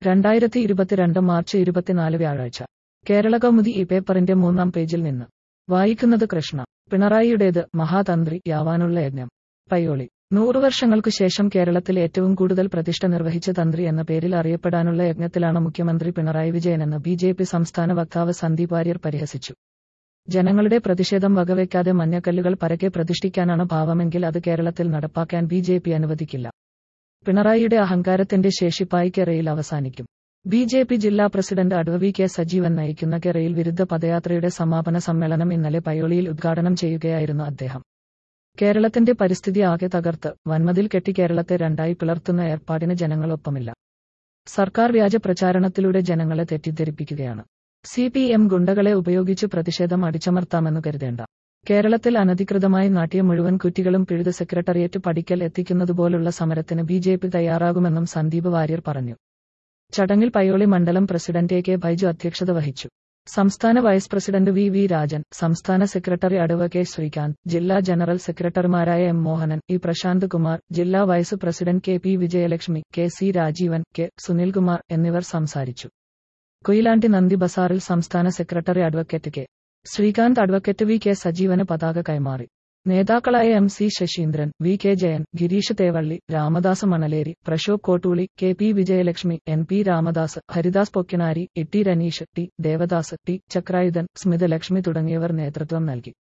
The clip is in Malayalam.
രണ്ടായിരത്തി ഇരുപത്തിരണ്ട് മാർച്ച് ഇരുപത്തിനാല് വ്യാഴാഴ്ച കേരള കൗമുദി ഈ പേപ്പറിന്റെ മൂന്നാം പേജിൽ നിന്ന് വായിക്കുന്നത് കൃഷ്ണ പിണറായിയുടേത് മഹാതന്ത്രി യാവാനുള്ള യജ്ഞം പയ്യോളി നൂറു വർഷങ്ങൾക്കു ശേഷം കേരളത്തിൽ ഏറ്റവും കൂടുതൽ പ്രതിഷ്ഠ നിർവഹിച്ച തന്ത്രി എന്ന പേരിൽ അറിയപ്പെടാനുള്ള യജ്ഞത്തിലാണ് മുഖ്യമന്ത്രി പിണറായി വിജയനെന്ന് ബി ജെ പി സംസ്ഥാന വക്താവ് സന്ദീപ് വാര്യർ പരിഹസിച്ചു ജനങ്ങളുടെ പ്രതിഷേധം വകവയ്ക്കാതെ മഞ്ഞക്കല്ലുകൾ പരക്കെ പ്രതിഷ്ഠിക്കാനാണ് ഭാവമെങ്കിൽ അത് കേരളത്തിൽ നടപ്പാക്കാൻ ബി ജെ പി അനുവദിക്കില്ല പിണറായിയുടെ അഹങ്കാരത്തിന്റെ ശേഷി പായിക്കെറയിൽ അവസാനിക്കും ബി ജെ പി ജില്ലാ പ്രസിഡന്റ് അഡ്വവി കെ സജീവൻ നയിക്കുന്ന കെറയിൽ വിരുദ്ധ പദയാത്രയുടെ സമാപന സമ്മേളനം ഇന്നലെ പയ്യോളിയിൽ ഉദ്ഘാടനം ചെയ്യുകയായിരുന്നു അദ്ദേഹം കേരളത്തിന്റെ പരിസ്ഥിതി ആകെ തകർത്ത് വൻമതിൽ കെട്ടി കേരളത്തെ രണ്ടായി പിളർത്തുന്ന ഏർപ്പാടിന് ജനങ്ങളൊപ്പമില്ല സർക്കാർ വ്യാജ പ്രചാരണത്തിലൂടെ ജനങ്ങളെ തെറ്റിദ്ധരിപ്പിക്കുകയാണ് സി പി എം ഗുണ്ടകളെ ഉപയോഗിച്ച് പ്രതിഷേധം അടിച്ചമർത്താമെന്ന് കരുതേണ്ട കേരളത്തിൽ അനധികൃതമായി നാട്ടിയ മുഴുവൻ കുറ്റികളും പിഴുത് സെക്രട്ടേറിയറ്റ് പടിക്കൽ എത്തിക്കുന്നതുപോലുള്ള സമരത്തിന് ബി ജെ പി തയ്യാറാകുമെന്നും സന്ദീപ് വാര്യർ പറഞ്ഞു ചടങ്ങിൽ പയ്യോളി മണ്ഡലം പ്രസിഡന്റ് എ കെ ബൈജു അധ്യക്ഷത വഹിച്ചു സംസ്ഥാന vice president V V Rajan സംസ്ഥാന സെക്രട്ടറി അഡ്വക്കേറ്റ് ശ്രീകാന്ത് ജില്ലാ ജനറൽ സെക്രട്ടറിമാരായ എം മോഹനൻ ഇ പ്രശാന്ത് കുമാർ ജില്ലാ vice president K P Vijayalakshmi K C Rajeevan K Sunilkumar എന്നിവർ സംസാരിച്ചു കൊയിലാണ്ടി നന്ദി ബസാറിൽ സംസ്ഥാന secretary advocate K Sreekanth advocate V K സജീവന് പതാക കൈമാറി നേതാക്കളായ M C Sasheendran V K Jayan Gireesh Thevally Ramadas Manaleri Prashobh Kottooli K P Vijayalakshmi N P Ramadas Haridas Pokkinari E T Raneesh T Devadas T Chakrayudhan Smithalakshmi തുടങ്ങിയവർ നേതൃത്വം നൽകി